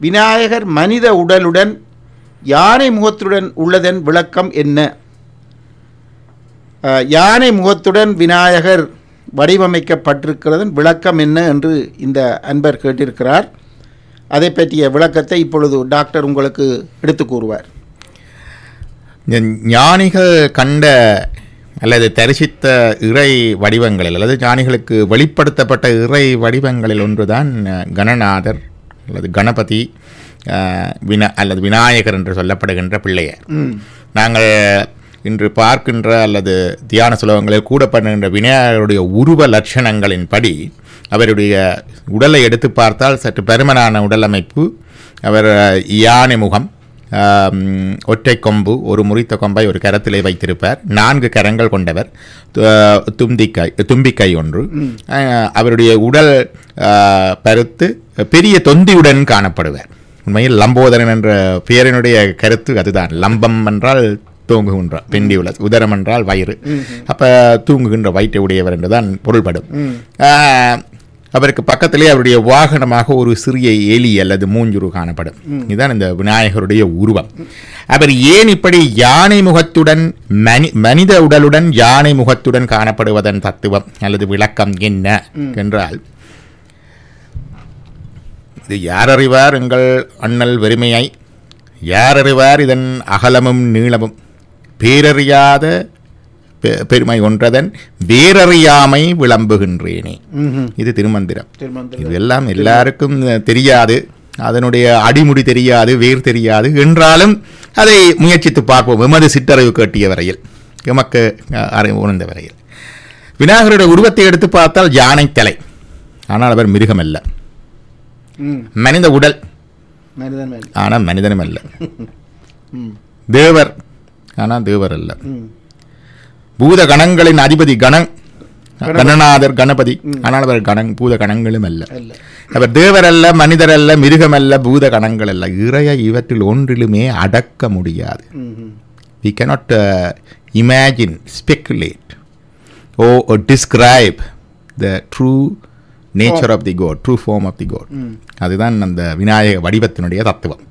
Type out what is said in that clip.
விநாயகர் மனித உடலுடன் யானை முகத்துடன் உள்ளதன் விளக்கம் என்ன அஹ், யானை முகத்துடன் விநாயகர் வடிவமைக்கப்பட்டிருக்கிறதன் விளக்கம் என்ன என்று இந்த அன்பர் கேட்டிருக்கிறார் அதை பற்றிய விளக்கத்தை இப்பொழுது டாக்டர் உங்களுக்கு எடுத்து கூறுவார் இந்த ஞானிகள் கண்ட அல்லது தரிசித்த இறை வடிவங்களில் அல்லது ஞானிகளுக்கு வெளிப்படுத்தப்பட்ட இறை வடிவங்களில் ஒன்றுதான் அஹ், கணநாதர் அல்லது கணபதி அஹ், வினா அல்லது விநாயகர் என்று சொல்லப்படுகின்ற பிள்ளையார் ம் நாங்கள் இன்று பார்க்கின்ற அல்லது தியான சுலபங்களில் கூட பண்ணுகின்ற விநாயகருடைய உருவ லட்சணங்களின்படி அவருடைய உடலை எடுத்து பார்த்தால் சற்று பெருமனான உடல் அமைப்பு அவர் அஹ், யானை முகம் ஆம், ஒற்றை கொம்பு ஒரு முறித்த கொம்பை ஒரு கரத்திலே வைத்திருப்பார் நான்கு கரங்கள் கொண்டவர் து- தும்பிக்கை தும்பிக்கை ஒன்று அஹ், அவருடைய உடல் அஹ், பருத்து பெரிய தொந்தியுடன் காணப்படுவார் உண்மையில் லம்போதரன் என்ற பெயரினுடைய கருத்து அதுதான் லம்பம் என்றால் தூங்குகின்ற பெண்டி உள்ள உதரம் என்றால் வயிறு அப்ப தூங்குகின்ற வயிற்றை உடையவர் என்றுதான் பொருள்படும் ஆஹ், அவருக்கு பக்கத்திலே அவருடைய வாகனமாக ஒரு சிறிய எலி அல்லது மூஞ்சுரு காணப்படும் இதுதான் இந்த விநாயகருடைய உருவம் அவர் ஏன் இப்படி யானை முகத்துடன் மனி மனித உடலுடன் யானை முகத்துடன் காணப்படுவதன் தத்துவம் அல்லது விளக்கம் என்ன என்றால் இது யார் அறிவார் எங்கள் அண்ணல் வெறுமையை யார் அறிவார் இதன் அகலமும் நீளமும் பேரறியாத பெ- பெருமை ஒன்றதன் வேறறியாமை விளம்புகின்றேனே ம்ஹும். இது திருமந்திரம் திருமந்திரம். இதெல்லாம் எல்லாருக்கும் தெரியாது அதனுடைய அடிமுடி தெரியாது வேர் தெரியாது என்றாலும் அதை முயற்சித்து பார்ப்போம் எமது சிற்றறிவு கேட்டிய வரையில் எமக்கு அஹ், அறிவு உணர்ந்த வரையில் விநாயகருடைய உருவத்தை எடுத்து பார்த்தால் யானை தலை ஆனால் அவர் மிருகம் அல்ல ம் மனித உடல் மனிதன் மேல் ஆனால் மனிதனும் அல்ல ம் தேவர் ஆனால் தேவர் அல்ல ம் பூத கணங்களின் அதிபதி கணங் கணநாதர் கணபதி ஆனால் அவர் கணங் பூத கணங்களும் அல்ல அல்ல அவர் தேவர் அல்ல மனிதர் அல்ல மிருகம் அல்ல பூத கணங்கள் அல்ல இறைய இவற்றில் ஒன்றிலுமே அடக்க முடியாது ம்ஹும். we cannot uh, imagine speculate or, or describe the true nature of the god true form of the god அதுதான் அந்த விநாயக வடிவத்தினுடைய தத்துவம்